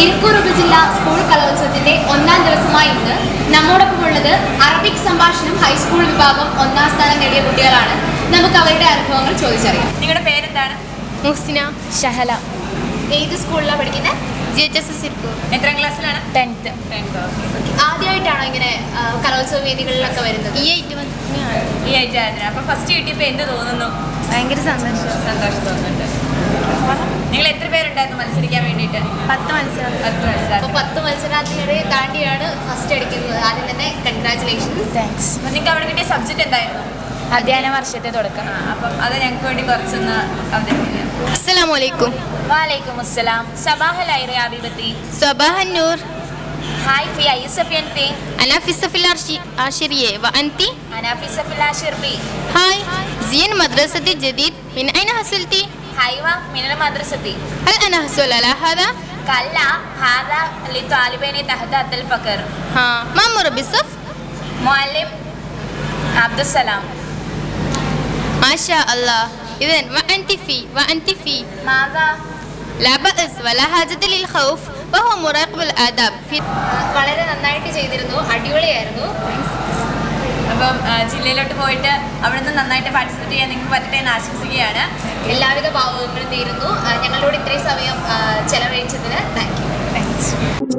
ഇരിക്കൂർ ഉപജില്ല സ്കൂൾ കലോത്സവത്തിന്റെ ഒന്നാം ദിവസമായ ഇന്ന് നമ്മോടൊപ്പം ഉള്ളത് അറബിക് സംഭാഷണം ഹൈസ്കൂൾ വിഭാഗം ഒന്നാം സ്ഥാനം നേടിയ കുട്ടികളാണ് നമുക്ക് അവരുടെ അനുഭവങ്ങൾ ചോദിച്ചറിയാം നിങ്ങളുടെ പേരെന്താണ് മുഹ്സിന ഷഹല ഏത് സ്കൂളിലാണ് പഠിക്കുന്നത് ജി എച്ച് എസ് സിർക്കൂർ എത്രാം ക്ലാസ്സിലാണ് ടെൻത്ത് ആദ്യമായിട്ടാണോ ഇങ്ങനെ ആ, കലോത്സവ വേദികളിലൊക്കെ വരുന്നത് ഈ ഐറ്റ് വന്നിട്ടാണ് ഈ ആഴ്ച അപ്പൊ ഫസ്റ്റ് കിട്ടിയപ്പോ എന്ത് തോന്നുന്നു ഭയങ്കര സന്തോഷം സന്തോഷം തോന്നുന്നുണ്ട് നിങ്ങൾ എത്ര പേരുണ്ടായിരുന്നു മത്സരിക്കാൻ വേണ്ടിയിട്ട് പത്ത് മത്സരം പത്ത് അപ്പോൾ മത്സരം പത്ത് മത്സരാർത്ഥികളെ താണ്ടിയാണ് ഫസ്റ്റ് അടിക്കുന്നത് ആദ്യം തന്നെ കൺഗ്രാറ്റുലേഷൻസ് താങ്ക്സ് അപ്പൊ നിങ്ങൾക്ക് അവിടെ കിട്ടിയ സബ്ജക്റ്റ് എന്തായിരുന്നു അധ്യയന വർഷത്തെ തുടക്കം ആ, അപ്പം അത് ഞങ്ങൾക്ക് വേണ്ടി കുറച്ചൊന്ന് അവതരിപ്പിക്കാം അസ്സലാമു അലൈക്കും വാലൈക്കും അസ്സലാം സബാഹ ലൈറി അബിബത്തി صباح النور ഹായ് ഫി ഐ സഫിയൻതി أنا في الصف العشي- العاشرية وأنت؟ أنا في الصف العاشر بي هاي زين مدرسة جديد من أين حصلتي؟ أيوة من المدرسة هل أنا أحصل على هذا؟ كلا هذا لطالبين تحت هذا الفقر ها ما مربي الصف؟ معلم عبد السلام ما شاء الله إذن وأنت في وأنت في ماذا لا بأس ولا حاجة للخوف وهو مراقب الآداب في വളരെ നന്നായിട്ട് ചെയ്തിരുന്നു അടിപൊളിയായിരുന്നു അപ്പം ആ, ജില്ലയിലോട്ട് പോയിട്ട് അവിടെ നിന്ന് നന്നായിട്ട് പാർട്ടിസിപ്പേറ്റ് ചെയ്യാൻ നിങ്ങൾക്ക് പറ്റട്ടെ എന്ന് ആശംസിക്കുകയാണ് എല്ലാവിധ ഭാവങ്ങളും നേരുന്നു ആ, ഞങ്ങളോട് ഇത്രയും സമയം ആ, ചെലവഴിച്ചതിന് താങ്ക് യു